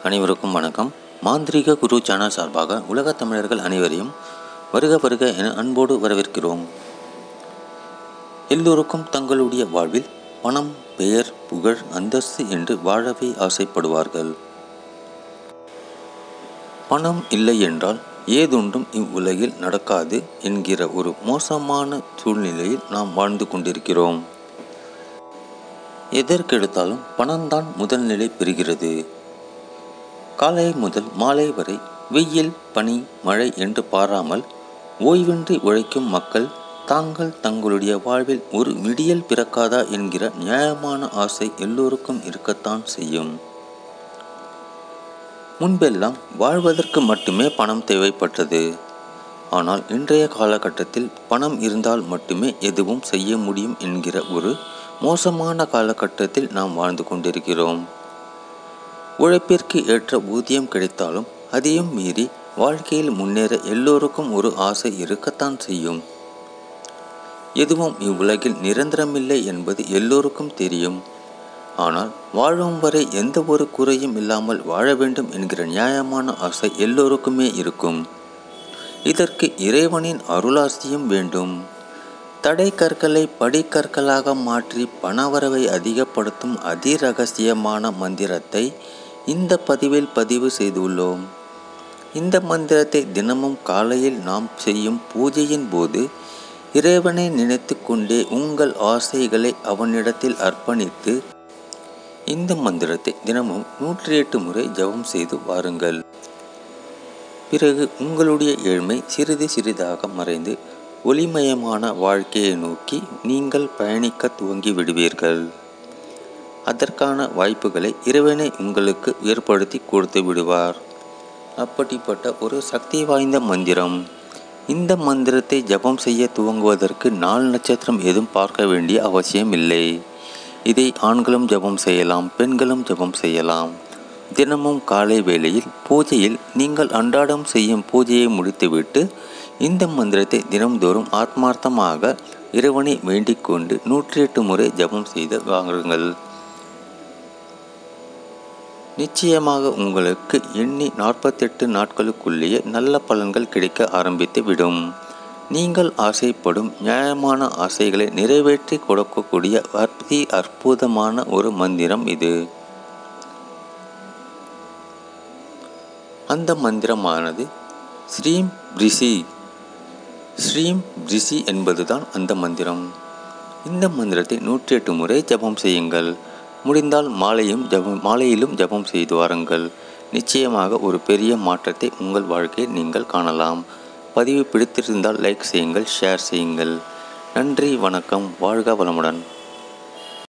அனைவருக்கும் வணக்கம் மாந்திரீக குரு சேனல் சார்பாக உலகத் தமிழர்கள் அனைவரையும் வருக வருக என அன்போடு வரவேற்கிறோம் எல்லோருக்கும் தங்களுடைய வாழ்வில் பணம் பெயர் புகழ் அந்தஸ்து என்று வாழவே ஆசைப்படுவார்கள் பணம் இல்லை என்றால் ஏதொன்றும் இவ்வுலகில் நடக்காது என்கிற ஒரு மோசமான சூழ்நிலையில் நாம் வாழ்ந்து கொண்டிருக்கிறோம் எதற்கெடுத்தாலும் பணம்தான் முதல் நிலை பெறுகிறது காலை முதல் மாலை வரை வெயில் பனி மழை என்று பாராமல் ஓய்வின்றி உழைக்கும் மக்கள் தாங்கள் தங்களுடைய வாழ்வில் ஒரு விடியல் பிறக்காதா என்கிற நியாயமான ஆசை எல்லோருக்கும் இருக்கத்தான் செய்யும் முன்பெல்லாம் வாழ்வதற்கு மட்டுமே பணம் தேவைப்பட்டது ஆனால் இன்றைய காலகட்டத்தில் பணம் இருந்தால் மட்டுமே எதுவும் செய்ய முடியும் என்கிற ஒரு மோசமான காலகட்டத்தில் நாம் வாழ்ந்து கொண்டிருக்கிறோம் உழைப்பிற்கு ஏற்ற ஊதியம் கிடைத்தாலும் அதையும் மீறி வாழ்க்கையில் முன்னேற எல்லோருக்கும் ஒரு ஆசை இருக்கத்தான் செய்யும் எதுவும் இவ்வுலகில் நிரந்தரமில்லை என்பது எல்லோருக்கும் தெரியும் ஆனால் வாழும் வரை எந்த ஒரு குறையும் இல்லாமல் வாழ வேண்டும் என்கிற நியாயமான ஆசை எல்லோருக்குமே இருக்கும் இதற்கு இறைவனின் அருளாசியும் வேண்டும் தடை கற்களை படிக்கற்களாக மாற்றி பணவரவை அதிகப்படுத்தும் அதிரகசியமான மந்திரத்தை இந்த பதிவில் பதிவு செய்துள்ளோம் இந்த மந்திரத்தை தினமும் காலையில் நாம் செய்யும் பூஜையின் போது இறைவனை நினைத்து கொண்டே உங்கள் ஆசைகளை அவனிடத்தில் அர்ப்பணித்து இந்த மந்திரத்தை தினமும் நூற்றி எட்டு முறை ஜபம் செய்து வாருங்கள் பிறகு உங்களுடைய ஏழ்மை சிறிது சிறிதாக மறைந்து ஒளிமயமான வாழ்க்கையை நோக்கி நீங்கள் பயணிக்க துவங்கி விடுவீர்கள் அதற்கான வாய்ப்புகளை இறைவனை உங்களுக்கு ஏற்படுத்தி கொடுத்து விடுவார் அப்படிப்பட்ட ஒரு சக்தி வாய்ந்த மந்திரம் இந்த மந்திரத்தை ஜபம் செய்ய துவங்குவதற்கு நாள் நட்சத்திரம் எதுவும் பார்க்க வேண்டிய அவசியம் இல்லை இதை ஆண்களும் ஜபம் செய்யலாம் பெண்களும் ஜபம் செய்யலாம் தினமும் காலை வேளையில் பூஜையில் நீங்கள் அன்றாடம் செய்யும் பூஜையை முடித்துவிட்டு இந்த மந்திரத்தை தினம்தோறும் ஆத்மார்த்தமாக இறைவனை வேண்டிக் கொண்டு நூற்றி எட்டு முறை ஜபம் செய்து வாங்குங்கள் நிச்சயமாக உங்களுக்கு எண்ணி நாற்பத்தெட்டு நாட்களுக்குள்ளேயே நல்ல பலன்கள் கிடைக்க ஆரம்பித்து விடும் நீங்கள் ஆசைப்படும் நியாயமான ஆசைகளை நிறைவேற்றி கொடுக்கக்கூடிய அற்பி அற்புதமான ஒரு மந்திரம் இது அந்த மந்திரமானது ஸ்ரீம் ரிஷி ஸ்ரீம் ரிஷி என்பதுதான் அந்த மந்திரம் இந்த மந்திரத்தை நூற்றி எட்டு முறை ஜபம் செய்யுங்கள் முடிந்தால் மாலையும் ஜபம் மாலையிலும் ஜபம் செய்து வாருங்கள் நிச்சயமாக ஒரு பெரிய மாற்றத்தை உங்கள் வாழ்க்கையில் நீங்கள் காணலாம் பதிவு பிடித்திருந்தால் லைக் செய்யுங்கள் ஷேர் செய்யுங்கள் நன்றி வணக்கம் வாழ்க வளமுடன்